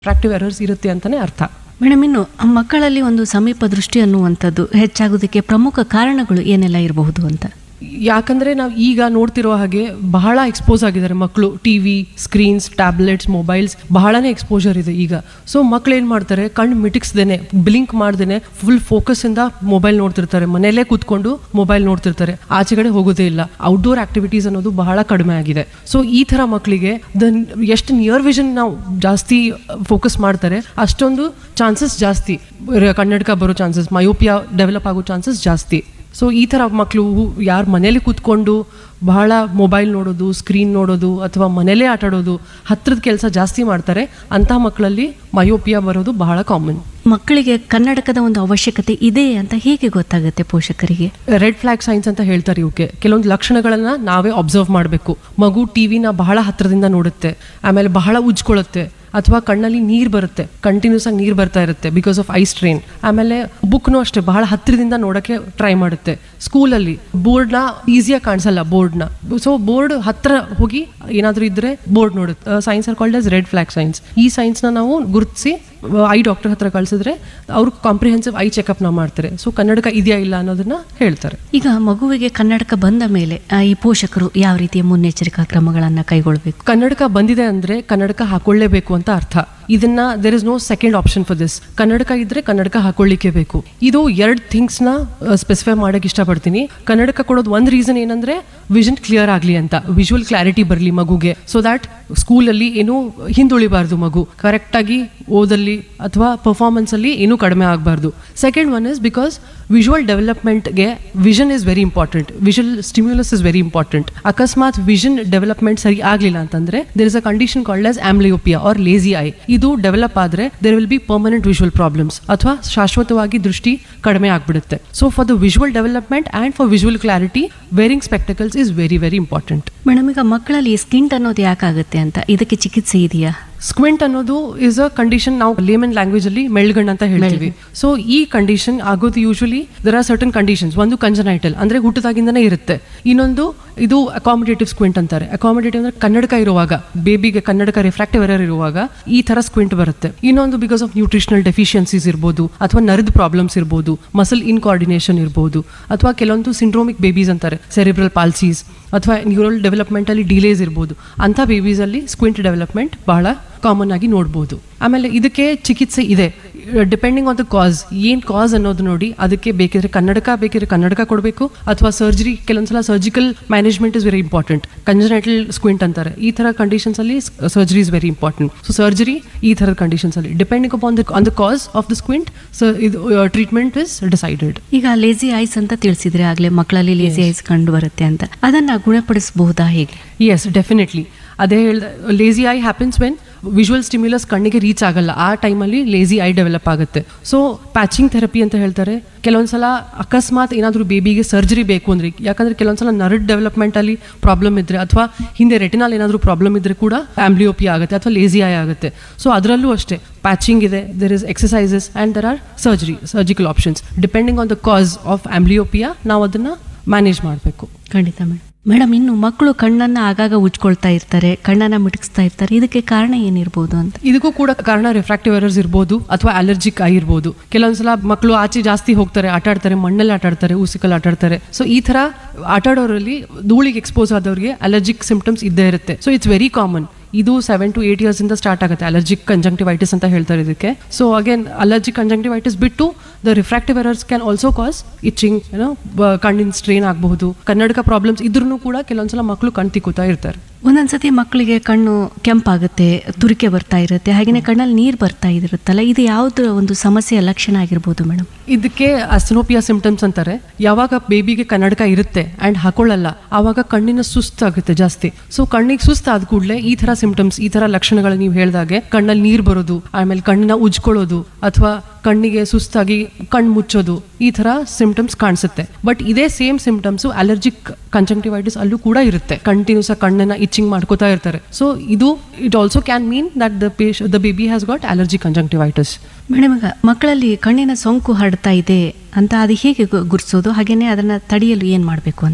ಪ್ರಾಕ್ಟಿವ್ errors ಇರುತ್ತೆ ಅಂತಾನೆ ಅರ್ಥ ಮೇಡಮ್ ಇನ್ನು ಮಕ್ಕಳಲ್ಲಿ ಒಂದು ಸಮೀಪ ದೃಷ್ಟಿ ಅನ್ನುವಂಥದ್ದು ಹೆಚ್ಚಾಗೋದಕ್ಕೆ ಪ್ರಮುಖ ಕಾರಣಗಳು ಏನೆಲ್ಲ ಇರಬಹುದು ಅಂತ ಯಾಕಂದ್ರೆ ನಾವು ಈಗ ನೋಡ್ತಿರೋ ಹಾಗೆ ಬಹಳ ಎಕ್ಸ್ಪೋಸ್ ಆಗಿದ್ದಾರೆ ಮಕ್ಕಳು ಟಿವಿ ಸ್ಕ್ರೀನ್ಸ್ ಟ್ಯಾಬ್ಲೆಟ್ಸ್ ಮೊಬೈಲ್ಸ್ ಬಹಳನೇ ಎಕ್ಸ್ಪೋಜರ್ ಇದೆ ಈಗ ಸೊ ಮಕ್ಳು ಏನ್ ಮಾಡ್ತಾರೆ ಕಣ್ಣು ಮಿಟಿಕ್ಸ್ದೇನೆ ಬ್ಲಿಂಕ್ ಮಾಡ್ದೇನೆ ಫುಲ್ ಫೋಕಸ್ ಇಂದ ಮೊಬೈಲ್ ನೋಡ್ತಿರ್ತಾರೆ ಮನೆಯಲ್ಲೇ ಕೂತ್ಕೊಂಡು ಮೊಬೈಲ್ ನೋಡ್ತಿರ್ತಾರೆ ಆಚೆಗಡೆ ಹೋಗೋದೇ ಇಲ್ಲ ಔಟ್ಡೋರ್ ಆಕ್ಟಿವಿಟೀಸ್ ಅನ್ನೋದು ಬಹಳ ಕಡಿಮೆ ಆಗಿದೆ ಸೊ ಈ ತರ ಮಕ್ಕಳಿಗೆ ದ ಎಷ್ಟು ನಿಯರ್ ವಿಷನ್ ನಾವು ಜಾಸ್ತಿ ಫೋಕಸ್ ಮಾಡ್ತಾರೆ ಅಷ್ಟೊಂದು ಚಾನ್ಸಸ್ ಜಾಸ್ತಿ ಕನ್ನಡಕ ಬರೋ ಚಾನ್ಸಸ್ ಮಯೋಪಿಯಾ ಡೆವಲಪ್ ಆಗೋ ಚಾನ್ಸಸ್ ಜಾಸ್ತಿ ಸೊ ಈ ಥರ ಮಕ್ಕಳು ಯಾರು ಮನೇಲಿ ಕೂತ್ಕೊಂಡು ಬಹಳ ಮೊಬೈಲ್ ನೋಡೋದು ಸ್ಕ್ರೀನ್ ನೋಡೋದು ಅಥವಾ ಮನೇಲೇ ಆಟಾಡೋದು ಹತ್ರದ ಕೆಲಸ ಜಾಸ್ತಿ ಮಾಡ್ತಾರೆ ಅಂಥ ಮಕ್ಕಳಲ್ಲಿ ಮಯೋಪಿಯಾ ಬರೋದು ಬಹಳ ಕಾಮನ್ ಮಕ್ಕಳಿಗೆ ಕನ್ನಡಕದ ಒಂದು ಅವಶ್ಯಕತೆ ಇದೆ ಅಂತ ಹೇಗೆ ಗೊತ್ತಾಗುತ್ತೆ ಪೋಷಕರಿಗೆ ರೆಡ್ ಫ್ಲಾಗ್ ಸೈನ್ಸ್ ಅಂತ ಹೇಳ್ತಾರೆ ಇವಕ್ಕೆ ಕೆಲವೊಂದು ಲಕ್ಷಣಗಳನ್ನ ನಾವೇ ಅಬ್ಸರ್ವ್ ಮಾಡಬೇಕು ಮಗು ಟಿವಿನ ಬಹಳ ಹತ್ರದಿಂದ ನೋಡುತ್ತೆ ಆಮೇಲೆ ಬಹಳ ಉಜ್ಕೊಳ್ಳುತ್ತೆ ಅಥವಾ ಕಣ್ಣಲ್ಲಿ ನೀರು ಬರುತ್ತೆ ಕಂಟಿನ್ಯೂಸ್ ಆಗಿ ನೀರು ಬರ್ತಾ ಇರುತ್ತೆ ಬಿಕಾಸ್ ಆಫ್ ಐ ಸ್ಟ್ರೈನ್ ಆಮೇಲೆ ಬುಕ್ನು ಅಷ್ಟೇ ಬಹಳ ಹತ್ತಿರದಿಂದ ನೋಡೋಕ್ಕೆ ಟ್ರೈ ಮಾಡುತ್ತೆ ಸ್ಕೂಲಲ್ಲಿ ಬೋರ್ಡ್ನ ಈಸಿಯಾಗಿ ಕಾಣಿಸಲ್ಲ ಬೋರ್ಡ್ನ ಸೊ ಬೋರ್ಡ್ ಹತ್ರ ಹೋಗಿ ಏನಾದರೂ ಇದ್ರೆ ಬೋರ್ಡ್ ನೋಡುತ್ತೆ signs are called as red flag signs ಈ ಸೈನ್ಸ್ನ ನಾವು ಗುರುತಿಸಿ ಐ ಡಾಕ್ಟರ್ ಹತ್ರ ಕಳಿಸಿದ್ರೆ ಅವರು ಕಾಂಪ್ರಿಹೆನ್ಸಿವ್ ಐ ಚೆಕಪ್ನ ಮಾಡ್ತಾರೆ ಸೊ ಕನ್ನಡಕ ಇದೆಯಾ ಇಲ್ಲ ಅನ್ನೋದನ್ನ ಹೇಳ್ತಾರೆ ಈಗ ಮಗುವಿಗೆ ಕನ್ನಡಕ ಬಂದ ಮೇಲೆ ಆ, ಈ ಪೋಷಕರು ಯಾವ ರೀತಿಯ ಮುನ್ನೆಚ್ಚರಿಕಾ ಕ್ರಮಗಳನ್ನು ಕೈಗೊಳ್ಳಬೇಕು ಕನ್ನಡಕ ಬಂದಿದೆ ಅಂದ್ರೆ ಕನ್ನಡಕ ಹಾಕೊಳ್ಳೇಬೇಕು ಅಂತ ಅರ್ಥ ಇದನ್ನ there is no second option for this ಕನ್ನಡಕ ಇದ್ರೆ ಕನ್ನಡಕ ಹಾಕೊಳ್ಳಿಕ್ಕೆ ಬೇಕು ಇದು ಎರಡು ಥಿಂಗ್ಸ್ನ ಸ್ಪೆಸಿಫೈ ಮಾಡಕ್ಕೆ ಇಷ್ಟಪಡ್ತೀನಿ ಕನ್ನಡಕ ಕೊಡೋದು ಒಂದು ರೀಸನ್ ಏನಂದ್ರೆ ವಿಷನ್ ಕ್ಲಿಯರ್ ಆಗಲಿ ಅಂತ ವಿಜುವಲ್ ಕ್ಲಾರಿಟಿ ಬರಲಿ ಮಗುಗೆ ಸೊ ದ್ಯಾಟ್ ಸ್ಕೂಲಲ್ಲಿ ಏನೂ ಹಿಂದುಳಿಬಾರ್ದು ಮಗು ಕರೆಕ್ಟಾಗಿ ಓದಲ್ಲಿ ಅಥವಾ ಪರ್ಫಾರ್ಮೆನ್ಸ್ ಅಲ್ಲಿ ಏನೂ ಕಡಿಮೆ ಆಗಬಾರ್ದು second one is because visual ಡೆವಲಪ್ಮೆಂಟ್ಗೆ vision is very important visual stimulus is very important ಅಕಸ್ಮಾತ್ ವಿಷನ್ ಡೆವಲಪ್ಮೆಂಟ್ ಸರಿ ಆಗಲಿಲ್ಲ ಅಂತಂದ್ರೆ there is a condition called as amblyopia or lazy eye ಇದು ಡೆವಲಪ್ ಆದ್ರೆ there will be permanent visual problems ಅಥವಾ ಶಾಶ್ವತವಾಗಿ ದೃಷ್ಟಿ ಕಡಿಮೆ ಆಗ್ಬಿಡುತ್ತೆ so for the visual development and for visual clarity wearing spectacles is very very important madam ಈಗ ಮಕ್ಕಳಲ್ಲಿ ಸ್ಕಿಂಟ್ ಅನ್ನೋದು ಯಾಕಾಗುತ್ತೆ ಅಂತ ಇದಕ್ಕೆ ಚಿಕಿತ್ಸೆ ಇದೆಯಾ ಸ್ಕ್ವಿಂಟ್ ಅನ್ನೋದು ಇಸ್ ಅ ಕಂಡೀಷನ್ ನಾವು ಲೇಮನ್ ಲ್ಯಾಂಗ್ವೇಜ್ ಅಲ್ಲಿ ಮೆಳ್ಗಣ್ ಅಂತ ಹೇಳ್ತೀವಿ ಸೊ ಈ ಕಂಡೀಷನ್ ಆಗೋದು usually there are certain conditions ಒಂದು ಕಂಜನೈಟಲ್ ಅಂದ್ರೆ ಹುಟ್ಟದಾಗಿಂದನೇ ಇರುತ್ತೆ ಇನ್ನೊಂದು ಇದು ಅಕಾಮಿಡೇಟಿವ್ ಸ್ಕ್ವಿಂಟ್ ಅಂತಾರೆ ಅಕಾಮಿಡೇಟಿವ್ ಅಂದ್ರೆ ಕನ್ನಡಕ ಇರುವಾಗ ಬೇಬಿಗೆ ಕನ್ನಡಕ ರಿಫ್ರಾಕ್ಟಿವ್ ಎರರ್ ಇರುವಾಗ ಈ ತರ ಸ್ಕ್ವಿಂಟ್ ಬರುತ್ತೆ ಇನ್ನೊಂದು ಬಿಕಾಸ್ ಆಫ್ ನ್ಯೂಟ್ರಿಷನಲ್ ಡೆಫಿಷಿಯನ್ಸೀಸ್ ಇರ್ಬೋದು ಅಥವಾ ನರ್ದ್ ಪ್ರಾಬ್ಲಮ್ಸ್ ಇರ್ಬೋದು ಮಸಲ್ ಇನ್ಕೋಆರ್ಡಿನೇಷನ್ ಇರ್ಬೋದು ಅಥವಾ ಕೆಲವೊಂದು ಸಿಂಡ್ರೋಮಿಕ್ ಬೇಬೀಸ್ ಅಂತಾರೆ ಸೆರಿಬ್ರಲ್ ಪಾಲ್ಸೀಸ್ ಅಥವಾ ನ್ಯೂರಲ್ ಡೆವಲಪ್ಮೆಂಟ್ ಅಲ್ಲಿ ಡಿಲೇಸ್ ಇರ್ಬೋದು ಅಂಥ ಬೇಬೀಸ್ ಅಲ್ಲಿ ಸ್ಕ್ವಿಂಟ್ ಡೆವಲಪ್ಮೆಂಟ್ ಬಹಳ ಕಾಮನ್ ಆಗಿ ನೋಡ್ಬೋದು ಆಮೇಲೆ ಇದಕ್ಕೆ ಚಿಕಿತ್ಸೆ ಇದೆ ಡಿಪೆಂಡಿಂಗ್ ಆನ್ ದ ಕಾಸ್ ಏನ್ ಕಾಸ್ ಅನ್ನೋದು ನೋಡಿ ಅದಕ್ಕೆ ಬೇಕಿದ್ರೆ ಕನ್ನಡಕ ಬೇಕಿದ್ರೆ ಕನ್ನಡಕ ಕೊಡಬೇಕು ಅಥವಾ ಸರ್ಜರಿ ಕೆಲವೊಂದ್ಸಲ surgical management is very important congenital squint ಅಂತಾರೆ ಈ ತರ ಕಂಡೀಷನ್ಸ್ ಅಲ್ಲಿ surgery is very important so surgery ಈ ಥರದ ಕಂಡೀಷನ್ಸ್ ಅಲ್ಲಿ depending upon the on the cause of the squint ಇದು ಟ್ರೀಟ್ಮೆಂಟ್ ಇಸ್ ಡಿಸೈಡೆಡ್ ಈಗ ಲೇಸಿ ಐಸ್ ಅಂತ ತಿಳಿಸಿದ್ರೆ ಆಗ್ಲೇ ಮಕ್ಕಳಲ್ಲಿ ಲೇಸಿ ಐಸ್ ಕಂಡು ಬರುತ್ತೆ ಅಂತ ಅದನ್ನ ಗುಣಪಡಿಸಬಹುದಾ ಹೇಗೆ ಎಸ್ ಡೆಫಿನೆಟ್ಲಿ ಅದೇ ಹೇಳ್ದೆ lazy eye happens when visual stimulus ಕಣ್ಣಿಗೆ ರೀಚ್ ಆಗಲ್ಲ ಆ ಟೈಮಲ್ಲಿ ಲೇಸಿ ಐ ಡೆವಲಪ್ ಆಗುತ್ತೆ ಸೊ ಪ್ಯಾಚಿಂಗ್ ಥೆರಪಿ ಅಂತ ಹೇಳ್ತಾರೆ ಕೆಲವೊಂದ್ಸಲ ಅಕಸ್ಮಾತ್ ಏನಾದರೂ ಬೇಬಿಗೆ ಸರ್ಜರಿ ಬೇಕು ಅಂದ್ರೆ ಯಾಕಂದ್ರೆ ಕೆಲವೊಂದ್ಸಲ ನರ್ಡ್ ಡೆವಲಪ್ಮೆಂಟ್ ಅಲ್ಲಿ ಪ್ರಾಬ್ಲಮ್ ಇದ್ರೆ ಅಥವಾ ಹಿಂದೆ ರೆಟಿನಾಲ್ ಏನಾದರೂ ಪ್ರಾಬ್ಲಮ್ ಇದ್ರೆ ಕೂಡ ಆಂಬ್ಲಿಯೋಪಿ ಆಗುತ್ತೆ ಅಥವಾ ಲೇಸಿ ಐ ಆಗುತ್ತೆ ಸೊ ಅದರಲ್ಲೂ ಅಷ್ಟೇ ಪ್ಯಾಚಿಂಗ್ ಇದೆ there is exercises and there are surgery surgical options depending on the cause of amblyopia ನಾವು ಅದನ್ನ ಮ್ಯಾನೇಜ್ ಮಾಡಬೇಕು ಖಂಡಿತ ಮೇಡಮ್ ಮೇಡಮ್ ಇನ್ನು ಮಕ್ಕಳು ಕಣ್ಣನ್ನ ಆಗಾಗ ಉಜ್ಕೊಳ್ತಾ ಇರ್ತಾರೆ ಕಣ್ಣನ್ನ ಮಿಟುಕಿಸ್ತಾ ಇರ್ತಾರೆ ಇದಕ್ಕೆ ಕಾರಣ ಏನಿರ್ಬೋದು ಅಂತ ಇದಕ್ಕೂ ಕೂಡ ಕಾರಣ ರಿಫ್ರಾಕ್ಟಿವ್ ಎರರ್ಸ್ ಇರ್ಬೋದು ಅಥವಾ ಅಲರ್ಜಿಕ್ ಆಗಿರ್ಬೋದು ಕೆಲವೊಂದ್ಸಲ ಮಕ್ಕಳು ಆಚೆ ಜಾಸ್ತಿ ಹೋಗ್ತಾರೆ ಆಟ ಆಡ್ತಾರೆ ಮಣ್ಣಲ್ಲಿ ಆಟ ಆಡ್ತಾರೆ ಉಸಿಕಲ್ಲಿ ಆಟ ಆಡ್ತಾರೆ ಸೊ ಈ ತರ ಆಟ ಆಡೋರಲ್ಲಿ ಧೂಳಿಗೆ ಎಕ್ಸ್ಪೋಸ್ ಆದವ್ರಿಗೆ ಅಲರ್ಜಿಕ್ ಸಿಂಪ್ಟಮ್ಸ್ ಇದ್ದೇ ಇರುತ್ತೆ ಸೊ ಇಟ್ಸ್ ವೆರಿ ಕಾಮನ್ ಇದು ಸೆವೆನ್ ಟು ಏಟ್ ಇಯರ್ಸ್ ಇಂದ ಸ್ಟಾರ್ಟ್ ಆಗುತ್ತೆ ಅಲರ್ಜಿಕ್ ಕಂಜಂಕ್ಟಿವೈಟಿಸ್ ಅಂತ ಹೇಳ್ತಾರೆ ಇದಕ್ಕೆ ಸೊ ಅಗೇನ್ ಅಲರ್ಜಿಕ್ ಕಂಜಂಕ್ಟಿವೈಟಿಸ್ ಬಿಟ್ಟು the refractive errors can also cause itching ಏನೋ ಕಣ್ಣಿನ ಸ್ಟ್ರೇನ್ ಆಗಬಹುದು ಕನ್ನಡಕ ಪ್ರಾಬ್ಲಮ್ಸ್ ಇದ್ರೂ ಕೂಡ ಕೆಲವೊಂದ್ಸಲ ಮಕ್ಕಳು ಕಣ್ ತಿಕ್ಕುತ್ತಾ ಇರ್ತಾರೆ ಒಂದೊಂದ್ಸತಿ ಮಕ್ಕಳಿಗೆ ಕಣ್ಣು ಕೆಂಪಾಗುತ್ತೆ ತುರಿಕೆ ಬರ್ತಾ ಇರುತ್ತೆ ಹಾಗೆಯೇ ಕಣ್ಣಲ್ಲಿ ನೀರು ಬರ್ತಾ ಇರುತ್ತಲ್ಲ ಇದು ಯಾವ್ದು ಒಂದು ಸಮಸ್ಯೆಯ ಲಕ್ಷಣ ಆಗಿರ್ಬೋದು ಮೇಡಮ್ ಇದಕ್ಕೆ ಅಸ್ಟಿನೋಪಿಯಾ ಸಿಂಪ್ಟಮ್ಸ್ ಅಂತಾರೆ ಯಾವಾಗ ಬೇಬಿಗೆ ಕನ್ನಡಕ ಇರುತ್ತೆ ಅಂಡ್ ಹಾಕೊಳ್ಳಲ್ಲ ಆವಾಗ ಕಣ್ಣಿನ ಸುಸ್ತಾಗುತ್ತೆ ಜಾಸ್ತಿ ಸೊ ಕಣ್ಣಿಗೆ ಸುಸ್ತಾದ ಕೂಡಲೇ ಈ ತರ ಸಿಂಪ್ಟಮ್ಸ್ ಈ ತರ ಲಕ್ಷಣಗಳು ನೀವು ಹೇಳ್ದಾಗೆ ಕಣ್ಣಲ್ಲಿ ನೀರು ಬರೋದು ಆಮೇಲೆ ಕಣ್ಣನ್ನ ಉಜ್ಕೊಳ್ಳೋದು ಅಥವಾ ಕಣ್ಣಿಗೆ ಸುಸ್ತಾಗಿ ಕಣ್ಣು ಮುಚ್ಚೋದು ಈ ತರ ಸಿಂಪ್ಟಮ್ಸ್ ಕಾಣಿಸುತ್ತೆ ಬಟ್ ಇದೇ ಸೇಮ್ ಸಿಂಪ್ಟಮ್ಸ್ ಅಲರ್ಜಿಕ್ ಕಂಜಂಕ್ಟಿವೈಟಿಸ್ ಅಲ್ಲೂ ಕೂಡ ಇರುತ್ತೆ ಕಂಟಿನ್ಯೂಸ್ ಆಗಿ ಕಣ್ಣನ್ನ ಇಚ್ಚಿಂಗ್ ಮಾಡ್ಕೋತಾ ಇರ್ತಾರೆ ಸೊ ಇದು it also can mean that the ಪೇಶ್ the baby has got allergic conjunctivitis madam ಈಗ ಮಕ್ಕಳಲ್ಲಿ ಕಣ್ಣಿನ ಸೋಂಕು ಹರಡ್ತಾ ಇದೆ ಅಂತ ಅದು ಹೇಗೆ ಗು- ಗುರ್ಸೋದು ಹಾಗೇನೆ ಅದನ್ನ ತಡೆಯಲು ಏನು ಮಾಡಬೇಕು ಅಂತ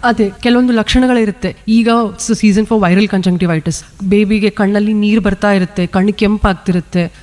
ಅದೇ ಕೆಲವೊಂದು ಲಕ್ಷಣಗಳಿರುತ್ತೆ ಈಗ ಸೀಸನ್ ಫಾರ್ ವೈರಲ್ ಕಂಜಂಕ್ಟಿವೈಟಿಸ್ ಬೇಬಿಗೆ ಕಣ್ಣಲ್ಲಿ ನೀರು ಬರ್ತಾ ಇರುತ್ತೆ ಕಣ್ಣು ಕೆಂಪಾಗ್ತಿರುತ್ತೆ